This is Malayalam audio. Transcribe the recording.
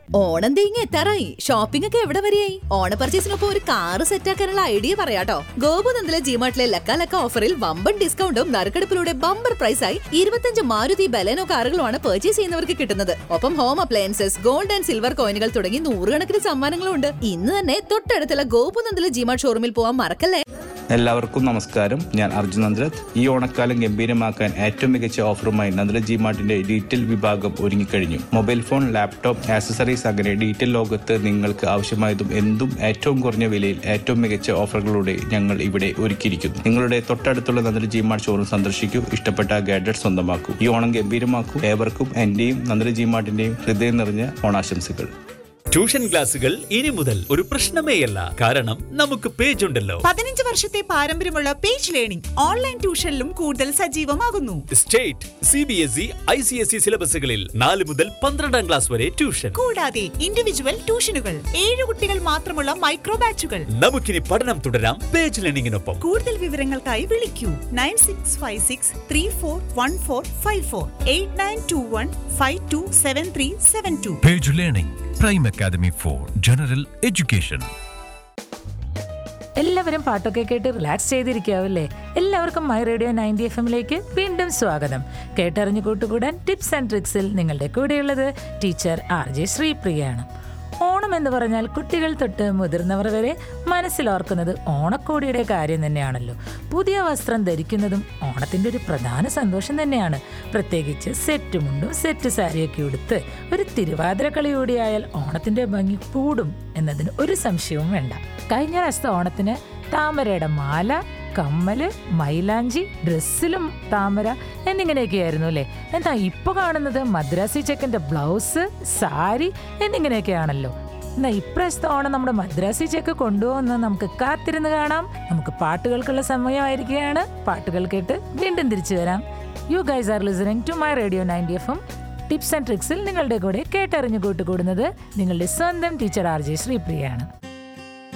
ഓണം തേങ്ങ എത്താറായി ഷോപ്പിംഗ് ഒക്കെ എവിടെ വരെയായി ഓണ പർച്ചേസിനൊപ്പം ഒരു കാറ് സെറ്റാക്കാനുള്ള ഐഡിയ പറയാട്ടോ ഗോപുനന്ദിലെ ജിമാർട്ടിലെ ലക്ക ലക്ക ഓഫറിൽ വമ്പൻ ഡിസ്കൗണ്ടും നറുക്കെടുപ്പിലൂടെ ബമ്പർ പ്രൈസായി ഇരുപത്തഞ്ച് മാരുതി ബലേനോ കാറുകളുമാണ് പർച്ചേസ് ചെയ്യുന്നവർക്ക് കിട്ടുന്നത് ഒപ്പം home appliances gold and silver കോയിനുകൾ തുടങ്ങി നൂറുകണക്കിന് സമ്മാനങ്ങളും ഉണ്ട് ഇന്ന് തന്നെ തൊട്ടടുത്തുള്ള ഗോപുനന്ദിലെ ജിമാർട്ട് ഷോറൂമിൽ പോവാൻ മറക്കല്ലേ എല്ലാവർക്കും നമസ്കാരം ഞാൻ അർജുൻ നന്ദ്രത് ഈ ഓണക്കാലം ഗംഭീരമാക്കാൻ ഏറ്റവും മികച്ച ഓഫറുമായി നന്ദ്ര ജി മാർട്ടിന്റെ ഡീറ്റെയിൽ വിഭാഗം ഒരുങ്ങിക്കഴിഞ്ഞു മൊബൈൽ ഫോൺ ലാപ്ടോപ്പ് ആക്സസറീസ് അങ്ങനെ ഡീറ്റെയിൽ ലോകത്ത് നിങ്ങൾക്ക് ആവശ്യമായതും എന്തും ഏറ്റവും കുറഞ്ഞ വിലയിൽ ഏറ്റവും മികച്ച ഓഫറുകളോടെ ഞങ്ങൾ ഇവിടെ ഒരുക്കിയിരിക്കുന്നു നിങ്ങളുടെ തൊട്ടടുത്തുള്ള നന്ദ്ര ജി മാർട്ട് ഷോറൂം സന്ദർശിക്കൂ ഇഷ്ടപ്പെട്ട ഗാഡ്ജറ്റ് സ്വന്തമാക്കൂ ഈ ഓണം ഗംഭീരമാക്കൂ ഏവർക്കും എന്റെയും നന്ദ്ര ജി മാർട്ടിന്റെയും ഹൃദയം നിറഞ്ഞ ഓണാശംസകൾ ട്യൂഷൻ ക്ലാസുകൾ ഇനി മുതൽ ഒരു പ്രശ്നമേയല്ല കാരണം നമുക്ക് പേജ് ഉണ്ടല്ലോ പതിനഞ്ച് വർഷത്തെ പാരമ്പര്യമുള്ള പേജ് ലേണിംഗ് ഓൺലൈൻ ട്യൂഷനിലും കൂടുതൽ സജീവമാകുന്നു state C B S E I C S E സിലബസുകളിൽ നാല് മുതൽ പന്ത്രണ്ടാം ക്ലാസ് വരെ ട്യൂഷൻ കൂടാതെ ഇൻഡിവിജ്വൽ ട്യൂഷനുകൾ ഏഴ് കുട്ടികൾ മാത്രമുള്ള മൈക്രോ ബാച്ചുകൾ നമുക്കിനി പഠനം തുടരാം പേജ് ലേണിംഗിനൊപ്പം കൂടുതൽ വിവരങ്ങൾക്കായി വിളിക്കൂ nine six five six three four one four five four eight nine two one five two seven three seven two Page Learning, Prime Academy for General Education. എല്ലാവരും പാട്ടൊക്കെ കേട്ട് റിലാക്സ് ചെയ്തിരിക്കാവല്ലേ എല്ലാവർക്കും മൈ റേഡിയോ നയൻറ്റി എഫ് എമ്മിലേക്ക് വീണ്ടും സ്വാഗതം കേട്ടറിഞ്ഞു കൂട്ടുകൂടാൻ ടിപ്സ് ആൻഡ് ട്രിക്സിൽ നിങ്ങളുടെ കൂടെയുള്ളത് ടീച്ചർ ആർ ജെ ശ്രീപ്രിയയാണ് ഓണം എന്ന് പറഞ്ഞാൽ കുട്ടികൾ തൊട്ട് മുതിർന്നവർ വരെ മനസ്സിലോർക്കുന്നത് ഓണക്കോടിയുടെ കാര്യം തന്നെയാണല്ലോ പുതിയ വസ്ത്രം ധരിക്കുന്നതും ഓണത്തിൻ്റെ ഒരു പ്രധാന സന്തോഷം തന്നെയാണ് പ്രത്യേകിച്ച് സെറ്റ് മുണ്ടും സെറ്റ് സാരിയൊക്കെ ഉടുത്ത് ഒരു തിരുവാതിരക്കളി കൂടിയായാൽ ഓണത്തിൻ്റെ ഭംഗി കൂടും എന്നതിന് ഒരു സംശയവും വേണ്ട കഴിഞ്ഞ പ്രാവശ്യത്തെ ഓണത്തിന് താമരയുടെ മാല കമ്മല് മൈലാഞ്ചി ഡ്രസ്സിലും താമര എന്നിങ്ങനെയൊക്കെയായിരുന്നു അല്ലേ എന്താ ഇപ്പൊ കാണുന്നത് മദ്രാസി ചെക്കൻ്റെ ബ്ലൗസ് സാരി എന്നിങ്ങനെയൊക്കെയാണല്ലോ എന്നാ ഇപ്രാവശ്യത്തെ ഓണം നമ്മുടെ മദ്രാസി ചെക്ക് കൊണ്ടുപോകുന്ന നമുക്ക് കാത്തിരുന്ന് കാണാം നമുക്ക് പാട്ടുകൾക്കുള്ള സമയമായിരിക്കുകയാണ് പാട്ടുകൾ കേട്ട് വീണ്ടും തിരിച്ചു വരാം you guys are listening to my radio ninety F M tips and ട്രിക്സിൽ നിങ്ങളുടെ കൂടെ കേട്ടറിഞ്ഞു കൂട്ടുകൂടുന്നത് നിങ്ങളുടെ സ്വന്തം ടീച്ചർ ആർ ജെ ശ്രീപ്രിയയാണ്